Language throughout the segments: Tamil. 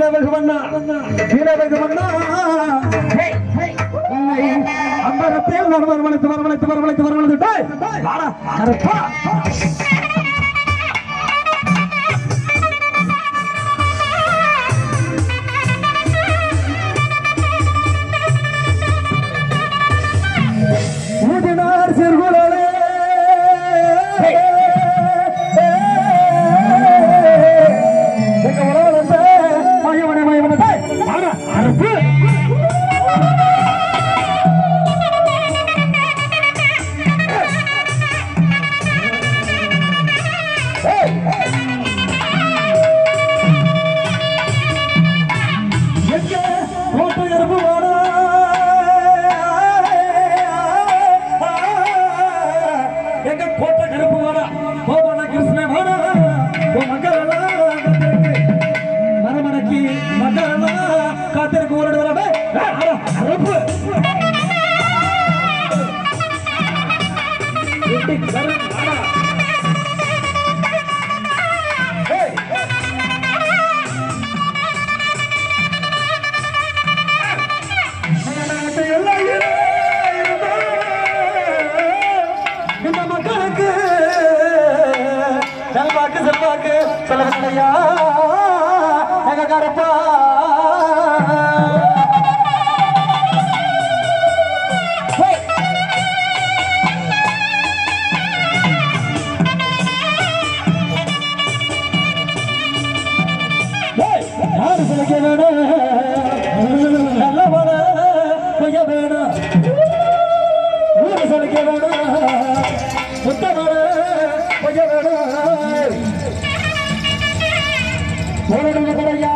வீரவகு மன்னா வீரவகு மன்னா உன்னை அம்பரத்தில் நான் வரவழைத்து வரவழைத்து வரவழைத்து வரவழைத்து டேய், வாடா, கருப்பா. ஊதினார் சிறுகுழலே எங்க உறவுல மயவனை மயவனை டேய், வாடா, கருப்பு. எங்க கோட்டை கருப்பு வாடா எங்க கோட்டை கருப்பு வாடா கோபால கிருஷ்ணன் வாடா உன் மக்கள் எல்லாம் காத்திருக்கு. மரமடக்கி மக்கள் எல்லாம் காத்திருக்கு ஒரு வரவே கருப்பு எட்டி கருப்பு வாடா. ஏய் இந்த மக்களுக்கு செல்வாக்கு செல்வாக்கு செலவனையா எங்க கருப்பா யாரு சிலைக்க வேணும் நல்லவன பொய்ய வேணும் ஊரு சிலைக்க வேணும் புத்தவன பொய்ய வேணும் உலகம் கரையா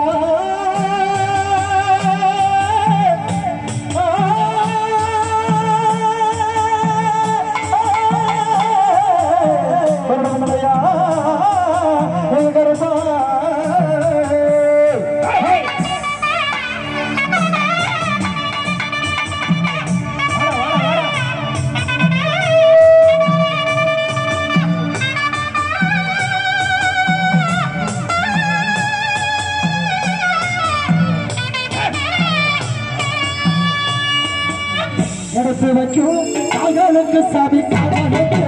Hey! எடுத்து வைக்கும் கால்களுக்கு சாதி காவலுக்கு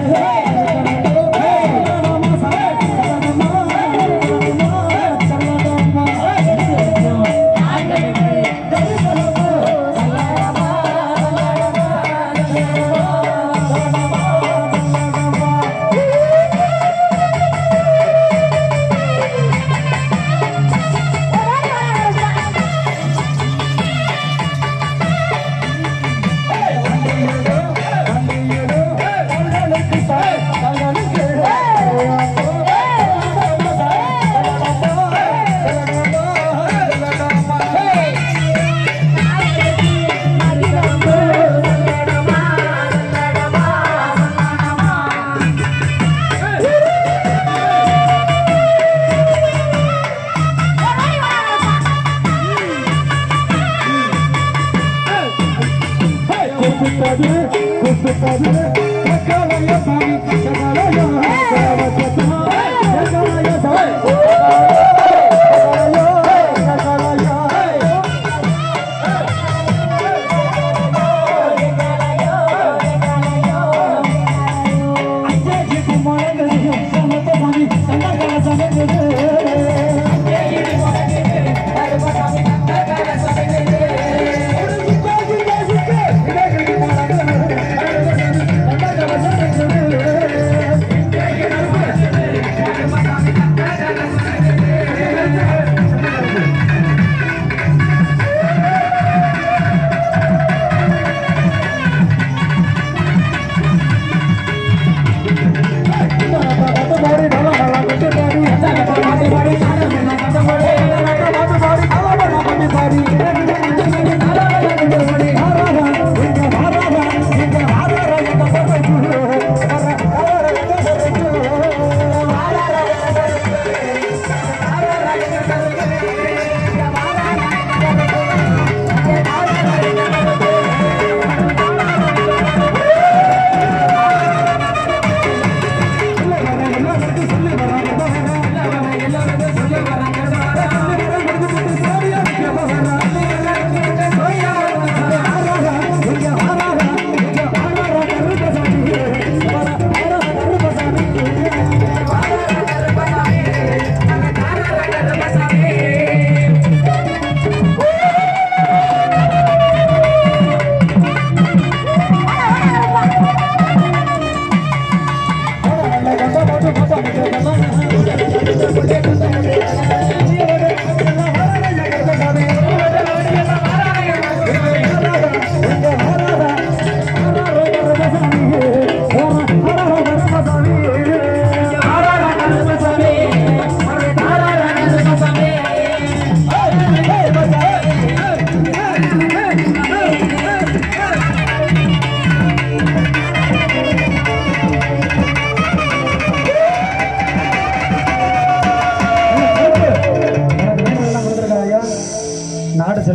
Hey!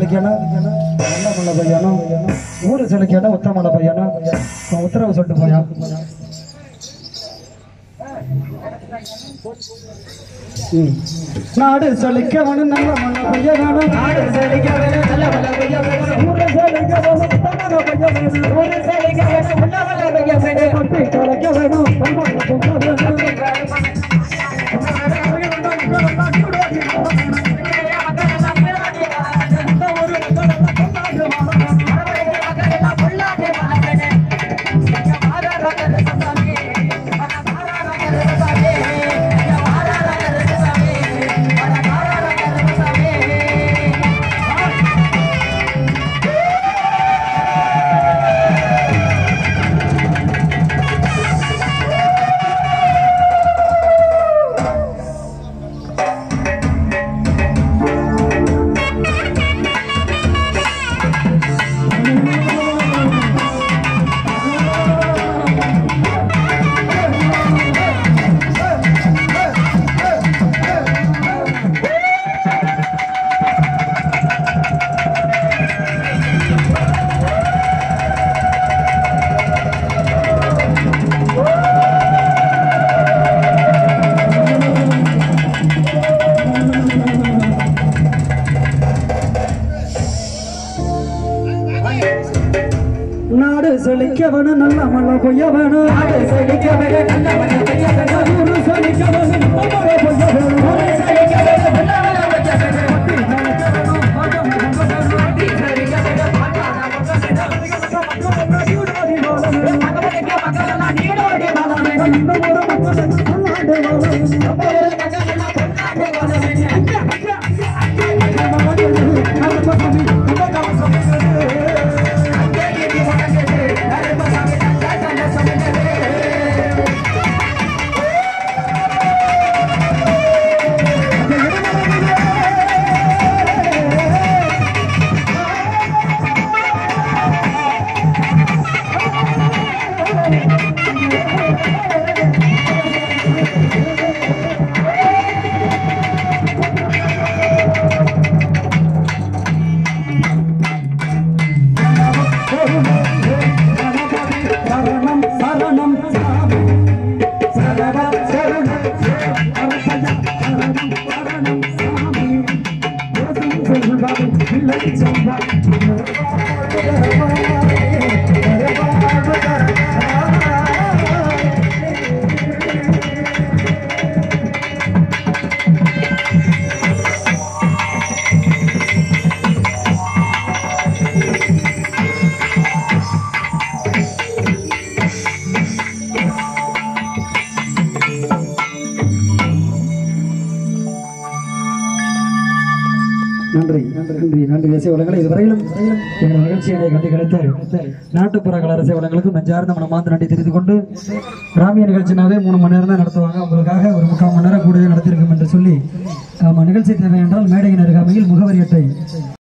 செழிக்கணும் நல்ல மழை பெய்யணும் ஊரு செழிக்கணும் உத்தர மழை பெய்யணும் இப்ப உத்தரவு சொல்லிட்டு போயா ம். நாடு செழிக்கவனும் நல்ல மழை பெய்ய வேணும் நாடு செழிக்கவனும் நல்ல மழை பெய்ய வேணும் ஊரு செழிக்கவனும் உத்தர மழை பெய்ய வேணும் ஊரு செழிக்கவனும் நல்ல மழை பெய்ய வேணும் கொட்டி தொலைக்க வேணும் பொன்மலை பொங்க வேணும் நாடு செழிக்க வேணும் நல்ல மழை பொய்ய வேணும் நாடு செழிக்க வேணும் நல்ல மழை பொய்ய வேணும் ஊரு செழிக்க வேணும் நல்ல மழை பொய்ய வேணும் ஊரு செழிக்க வேணும் நல்ல மழை பொய்ய வேணும் கொட்டி தொலைக்க வேணும் பாகம் பொங்க வேணும் கொட்டி செழிக்க வேணும் பாகம் பொங்க வேணும் நீடோடி வாழ வேணும் நீடோடி வாழ வேணும் இந்த ஒரு மக்கள் பல்லாண்டு வாழ வேணும் நம்ம ஒரு மக்கள் பல்லாண்டு வாழ வேணும் ஐயா ஐயா ஐயா சரணம் சரணம் சாமி சரவ சரணம் சரணம் சரணம் சாமி தேசம் செல்வாய் பிள்ளை செல்வாய் நன்றி நன்றி நன்றி இசை வளங்களை இதுவரையிலும் எங்கள் நிகழ்ச்சியை கண்டு கிடைத்த நாட்டுப்புற கலர் இசை வளங்களுக்கும் நெஞ்சார்ந்த மனமார்ந்த நன்றி தெரிந்து கொண்டு கிராமிய நிகழ்ச்சினாவே மூணு மணி நேரம் தான் நடத்துவாங்க உங்களுக்காக ஒரு முக்கால் மணி நேரம் கூடுதல் நடத்தியிருக்கும் என்று சொல்லி ஆமா நிகழ்ச்சி தேவை என்றால் மேடையின் அருகாமையில் முகவரி அட்டை